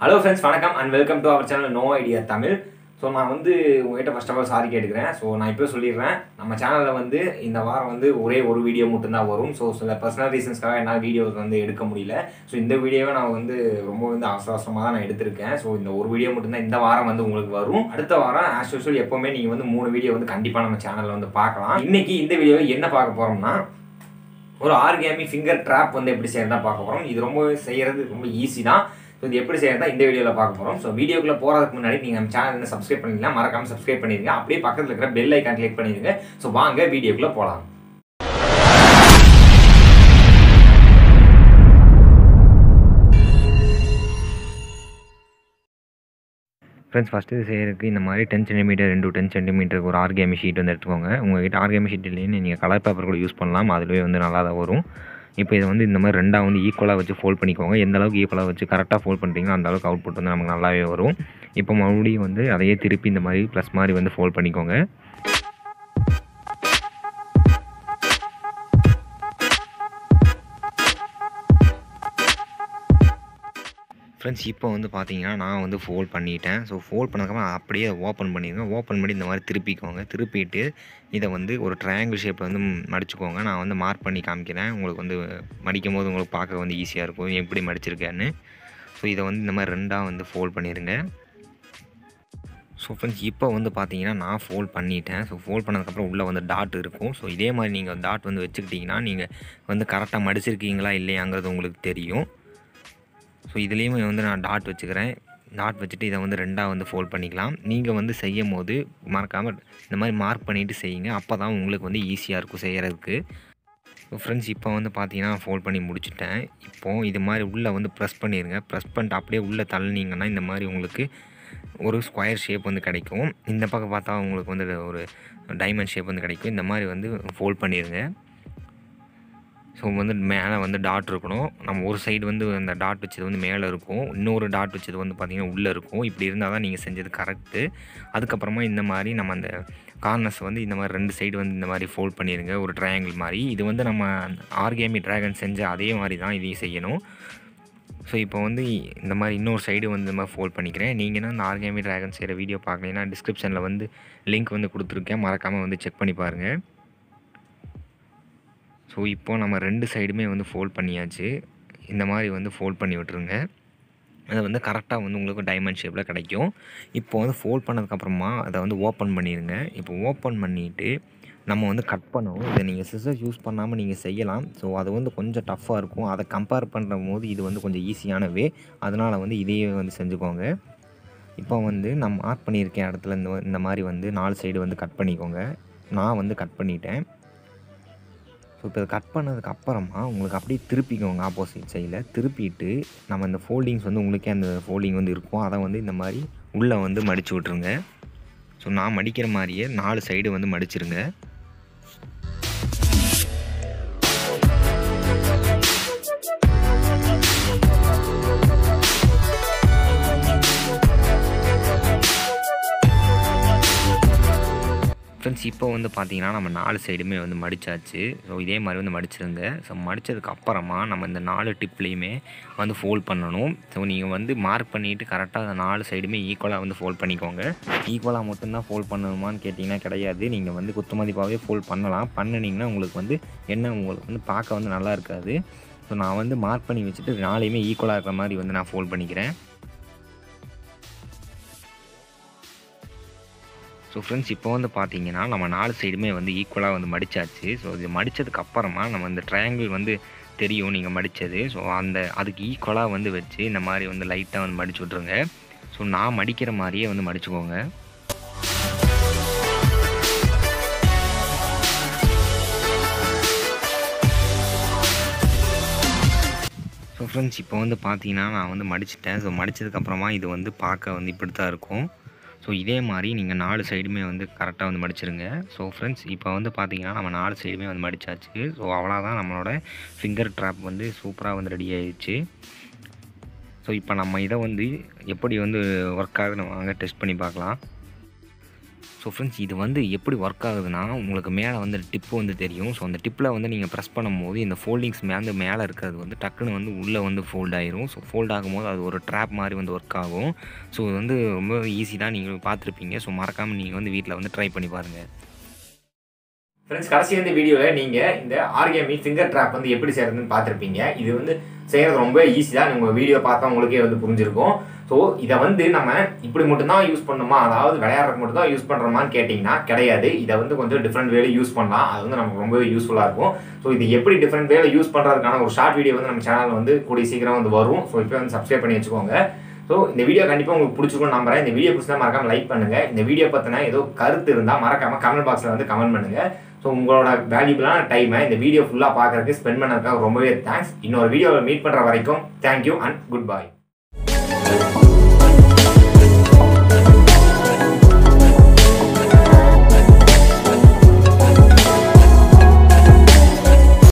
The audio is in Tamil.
ஹலோ ஃப்ரெண்ட்ஸ் வணக்கம் and welcome to our channel no idea Tamil so நான் வந்து உங்ககிட்ட ஃபர்ஸ்ட் ஆஃப் ஆல் சாரி கேட்டுக்கிறேன் ஸோ நான் இப்போ சொல்லிடுறேன் நம்ம சேனலில் வந்து இந்த வாரம் வந்து ஒரே ஒரு வீடியோ மட்டும்தான் வரும் ஸோ சில பர்சனல் ரீசன்ஸ்க்காக என்னால் வீடியோஸ் வந்து எடுக்க முடியல ஸோ இந்த வீடியோவை நான் வந்து ரொம்ப வந்து அவசர அவசரமாக தான் நான் எடுத்திருக்கேன் ஸோ இந்த ஒரு வீடியோ மட்டும்தான் இந்த வாரம் வந்து உங்களுக்கு வரும் அடுத்த வாரம் ஆஸ் யூஸ்வல் எப்போவுமே நீங்கள் வந்து மூணு வீடியோ வந்து கண்டிப்பாக நம்ம சேனலில் வந்து பார்க்கலாம் இன்னைக்கு இந்த வீடியோவில் என்ன பார்க்க போகிறோம்னா ஒரு ஆர்கேமி ஃபிங்கர் ட்ராப் வந்து எப்படி செய்யறதா பார்க்க போகிறோம் இது ரொம்ப செய்கிறது ரொம்ப ஈஸி தான் ஸோ இது எப்படி செய்யறதா இந்த வீடியோவில் பார்க்க போகிறோம் ஸோ வீடியோக்குள்ளே போகிறதுக்கு முன்னாடி நீங்கள் நம்ம சேனல் சப்ஸ்கிரைப் பண்ணிக்கலாம் மறக்காம சப்ஸ்கிரைப் பண்ணிடுங்க அப்படியே பக்கத்தில் இருக்கிற பெல் ஐக்கான் கிளிக் பண்ணிடுங்க ஸோ வாங்க வீடியோக்குள்ளே போகலாம் ஃப்ரெண்ட்ஸ் ஃபஸ்ட்டு இது செய்யறதுக்கு இந்த மாதிரி டென் சென்டிமீட்டர் ரெண்டு டென் சென்டிமீட்டருக்கு ஒரு ஆர்கேமி ஷீட் வந்து எடுத்துக்கோங்க உங்கள்கிட்ட ஆர்கேமி ஷீட் இல்லைன்னு நீங்கள் கலர் பேப்பர் கூட யூஸ் பண்ணலாம் அதுவே வந்து நல்லா தான் வரும் இப்போ இதை வந்து இந்த மாதிரி ரெண்டாக வந்து ஈக்குவலாக வச்சு ஃபோல்ட் பண்ணிக்கோங்க எந்த அளவுக்கு ஈக்குவலாக வச்சு கரெக்டாக ஃபோல்ட் பண்ணுறீங்களோ அந்த அளவுக்கு அவுட்புட் வந்து நமக்கு நல்லாவே வரும் இப்போ மறுபடியும் வந்து அதையே திருப்பி இந்த மாதிரி ப்ளஸ் மாதிரி வந்து ஃபோல்ட் பண்ணிக்கோங்க ஃப்ரெண்ட்ஸ் இப்போ வந்து பார்த்தீங்கன்னா நான் வந்து ஃபோல்ட் பண்ணிட்டேன் ஸோ ஃபோல்ட் பண்ணதுக்கப்புறம் அப்படியே ஓப்பன் பண்ணிடுங்க ஓப்பன் பண்ணி இந்த மாதிரி திருப்பிக்கோங்க திருப்பிட்டு இதை வந்து ஒரு ட்ரையாங்கிள் ஷேப்பில் வந்து மடிச்சுக்கோங்க நான் வந்து மார்க் பண்ணி காமிக்கிறேன் உங்களுக்கு வந்து மடிக்கும் போது உங்களுக்கு பார்க்க வந்து ஈஸியாக இருக்கும் எப்படி மடிச்சிருக்கேன்னு ஸோ இதை வந்து இந்த மாதிரி ரெண்டாக வந்து ஃபோல்ட் பண்ணிடுங்க ஸோ ஃப்ரெண்ட்ஸ் இப்போ வந்து பார்த்தீங்கன்னா நான் ஃபோல்ட் பண்ணிட்டேன் ஸோ ஃபோல்ட் பண்ணதுக்கப்புறம் உள்ளே வந்து டாட் இருக்கும் ஸோ இதே மாதிரி நீங்கள் டாட் வந்து வச்சுக்கிட்டிங்கன்னா நீங்கள் வந்து கரெக்டாக மடிச்சிருக்கீங்களா இல்லையாங்கிறது உங்களுக்கு தெரியும் ஸோ இதுலேயுமே வந்து நான் டாட் வச்சுக்கிறேன் டாட் வச்சுட்டு இதை வந்து ரெண்டாக வந்து ஃபோல்ட் பண்ணிக்கலாம் நீங்கள் வந்து செய்யும் போது மறக்காமல் இந்த மாதிரி மார்க் பண்ணிவிட்டு செய்யுங்க அப்போ தான் உங்களுக்கு வந்து ஈஸியாக இருக்கும் செய்கிறதுக்கு ஸோ ஃப்ரெண்ட்ஸ் இப்போ வந்து பார்த்தீங்கன்னா ஃபோல்ட் பண்ணி முடிச்சுட்டேன் இப்போது இது மாதிரி உள்ளே வந்து ப்ரெஸ் பண்ணிடுங்க ப்ரெஸ் பண்ணிட்டு அப்படியே உள்ளே தள்ளினீங்கன்னா இந்த மாதிரி உங்களுக்கு ஒரு ஸ்கொயர் ஷேப் வந்து கிடைக்கும் இந்த பக்கம் பார்த்தா உங்களுக்கு வந்து ஒரு டைமண்ட் ஷேப் வந்து கிடைக்கும் இந்த மாதிரி வந்து ஃபோல்ட் பண்ணிடுங்க ஸோ வந்து மேலே வந்து டாட் இருக்கணும் நம்ம ஒரு சைடு வந்து அந்த டாட் வச்சது வந்து மேலே இருக்கும் இன்னொரு டாட் வச்சது வந்து பார்த்திங்கன்னா உள்ளே இருக்கும் இப்படி இருந்தால் தான் நீங்கள் செஞ்சது கரெக்டு அதுக்கப்புறமா இந்த மாதிரி நம்ம அந்த கார்னர்ஸ் வந்து இந்த மாதிரி ரெண்டு சைடு வந்து இந்த மாதிரி ஃபோல்ட் பண்ணிடுங்க ஒரு ட்ரையாங்கிள் மாதிரி இது வந்து நம்ம ஆர்கேமி ட்ராகன் செஞ்ச அதே மாதிரி தான் இதையும் செய்யணும் ஸோ இப்போ வந்து இந்த மாதிரி இன்னொரு சைடு வந்து இந்த மாதிரி ஃபோல்ட் பண்ணிக்கிறேன் நீங்கன்னா இந்த ஆர்கேமி ட்ராகன் செய்கிற வீடியோ பார்க்கலன்னா டிஸ்கிரிப்ஷனில் வந்து லிங்க் வந்து கொடுத்துருக்கேன் மறக்காமல் வந்து செக் பண்ணி பாருங்கள் ஸோ இப்போ நம்ம ரெண்டு சைடுமே வந்து ஃபோல்ட் பண்ணியாச்சு இந்த மாதிரி வந்து ஃபோல்ட் பண்ணி விட்டுருங்க அது வந்து கரெக்டாக வந்து உங்களுக்கு டைமண்ட் ஷேப்பில் கிடைக்கும் இப்போ வந்து ஃபோல்ட் பண்ணதுக்கப்புறமா அதை வந்து ஓப்பன் பண்ணிடுங்க இப்போ ஓப்பன் பண்ணிவிட்டு நம்ம வந்து கட் பண்ணணும் இதை நீங்கள் சிசர்ஸ் யூஸ் பண்ணாமல் நீங்கள் செய்யலாம் ஸோ அது வந்து கொஞ்சம் டஃப்பாக இருக்கும் அதை கம்பேர் பண்ணுற போது இது வந்து கொஞ்சம் ஈஸியான வே அதனால் வந்து இதையே வந்து செஞ்சுக்கோங்க இப்போ வந்து நான் மார்க் பண்ணியிருக்கேன் இடத்துல இந்த இந்த மாதிரி வந்து நாலு சைடு வந்து கட் பண்ணிக்கோங்க நான் வந்து கட் பண்ணிட்டேன் ஸோ இப்போ கட் பண்ணதுக்கு அப்புறமா உங்களுக்கு அப்படியே திருப்பிக்கோங்க ஆப்போசிட் சைடில் திருப்பிட்டு நம்ம இந்த ஃபோல்டிங்ஸ் வந்து உங்களுக்கே அந்த ஃபோல்டிங் வந்து இருக்கும் அதை வந்து இந்த மாதிரி உள்ளே வந்து மடித்து விட்ருங்க ஸோ நான் மடிக்கிற மாதிரியே நாலு சைடு வந்து மடிச்சிருங்க ஃப்ரெண்ட்ஸ் இப்போ வந்து பார்த்தீங்கன்னா நம்ம நாலு சைடுமே வந்து மடித்தாச்சு ஸோ இதே மாதிரி வந்து மடிச்சிருங்க ஸோ மடித்ததுக்கு அப்புறமா நம்ம இந்த நாலு டிப்லேயுமே வந்து ஃபோல்ட் பண்ணணும் ஸோ நீங்கள் வந்து மார்க் பண்ணிவிட்டு கரெக்டாக அந்த நாலு சைடுமே ஈக்குவலாக வந்து ஃபோல்ட் பண்ணிக்கோங்க ஈக்குவலாக மட்டும்தான் ஃபோல்ட் பண்ணணுமான்னு கேட்டிங்கன்னா கிடையாது நீங்கள் வந்து குத்து மதிப்பாகவே ஃபோல்ட் பண்ணலாம் பண்ணினீங்கன்னா உங்களுக்கு வந்து என்ன உங்களுக்கு வந்து பார்க்க வந்து நல்லா இருக்காது ஸோ நான் வந்து மார்க் பண்ணி வச்சுட்டு நாளையுமே ஈக்குவலாக இருக்கிற மாதிரி வந்து நான் ஃபோல்ட் பண்ணிக்கிறேன் ஸோ ஃப்ரெண்ட்ஸ் இப்போ வந்து பார்த்தீங்கன்னா நம்ம நாலு சைடுமே வந்து ஈக்குவலாக வந்து மடித்தாச்சு ஸோ இது மடித்ததுக்கு அப்புறமா நம்ம இந்த ட்ரையாங்கிள் வந்து தெரியும் நீங்கள் மடித்தது ஸோ அந்த அதுக்கு ஈக்குவலாக வந்து வச்சு இந்த மாதிரி வந்து லைட்டாக வந்து மடிச்சு விட்ருங்க ஸோ நான் மடிக்கிற மாதிரியே வந்து மடிச்சுக்கோங்க ஸோ ஃப்ரெண்ட்ஸ் இப்போ வந்து பார்த்தீங்கன்னா நான் வந்து மடிச்சிட்டேன் ஸோ மடித்ததுக்கப்புறமா இது வந்து பார்க்க வந்து இப்படி தான் இருக்கும் ஸோ இதே மாதிரி நீங்கள் நாலு சைடுமே வந்து கரெக்டாக வந்து மடிச்சிருங்க ஸோ ஃப்ரெண்ட்ஸ் இப்போ வந்து பார்த்தீங்கன்னா நம்ம நாலு சைடுமே வந்து மடித்தாச்சு ஸோ அவ்வளோதான் நம்மளோட ஃபிங்கர் ட்ராப் வந்து சூப்பராக வந்து ரெடி ஆயிடுச்சு ஸோ இப்போ நம்ம இதை வந்து எப்படி வந்து ஒர்க் ஆகுது நம்ம வாங்க டெஸ்ட் பண்ணி பார்க்கலாம் ஸோ ஃப்ரெண்ட்ஸ் இது வந்து எப்படி ஒர்க் ஆகுதுன்னா உங்களுக்கு மேலே வந்து டிப்பு வந்து தெரியும் ஸோ அந்த டிப்பில் வந்து நீங்கள் ப்ரெஸ் பண்ணும்போது இந்த ஃபோல்டிங்ஸ் மேலே மேலே இருக்கிறது வந்து டக்குன்னு வந்து உள்ளே வந்து ஃபோல்ட் ஆயிரும் ஸோ ஃபோல்ட் ஆகும்போது அது ஒரு ட்ராப் மாதிரி வந்து ஒர்க் ஆகும் ஸோ இது வந்து ரொம்ப ஈஸி தான் நீங்கள் பார்த்துருப்பீங்க ஸோ மறக்காமல் நீங்கள் வந்து வீட்டில் வந்து ட்ரை பண்ணி பாருங்கள் ஃப்ரெண்ட்ஸ் கடைசி இந்த வீடியோவில் நீங்கள் இந்த ஆர்கேமி ஃபிங்கர் ட்ராப் வந்து எப்படி செய்யறதுன்னு பார்த்துருப்பீங்க இது வந்து செய்கிறது ரொம்ப ஈஸி தான் உங்கள் வீடியோ பார்த்தா உங்களுக்கே வந்து புரிஞ்சிருக்கும் ஸோ இதை வந்து நம்ம இப்படி மட்டும்தான் யூஸ் பண்ணணுமா அதாவது விளையாடுறதுக்கு மட்டும் தான் யூஸ் பண்ணுறோமான்னு கேட்டிங்கன்னா கிடையாது இதை வந்து கொஞ்சம் டிஃப்ரெண்ட் வேல யூஸ் பண்ணலாம் அது வந்து நமக்கு ரொம்பவே யூஸ்ஃபுல்லாக இருக்கும் ஸோ இது எப்படி டிஃப்ரெண்ட் வேல யூஸ் பண்ணுறதுக்கான ஒரு ஷார்ட் வீடியோ வந்து நம்ம சேனல் வந்து கூடிய சீக்கிரம் வந்து வரும் ஸோ இப்போ வந்து சப்ஸ்கிரைப் பண்ணி வச்சுக்கோங்க ஸோ இந்த வீடியோ கண்டிப்பாக உங்களுக்கு பிடிச்சிருக்கும் நம்புறேன் இந்த வீடியோ பிடிச்சா மறக்காம லைக் பண்ணுங்க இந்த வீடியோ பற்றின ஏதோ கருத்து இருந்தால் மறக்காம கமெண்ட் பாக்ஸில் வந்து கமெண்ட் பண்ணுங்க ஸோ உங்களோட வேல்யூபிளான டைமை இந்த வீடியோ ஃபுல்லாக பார்க்கறதுக்கு ஸ்பெண்ட் பண்ணதுக்காக ரொம்பவே தேங்க்ஸ் இன்னொரு வீடியோவில் மீட் பண்ணுற வரைக்கும் தேங்க்யூ அண்ட் குட் பை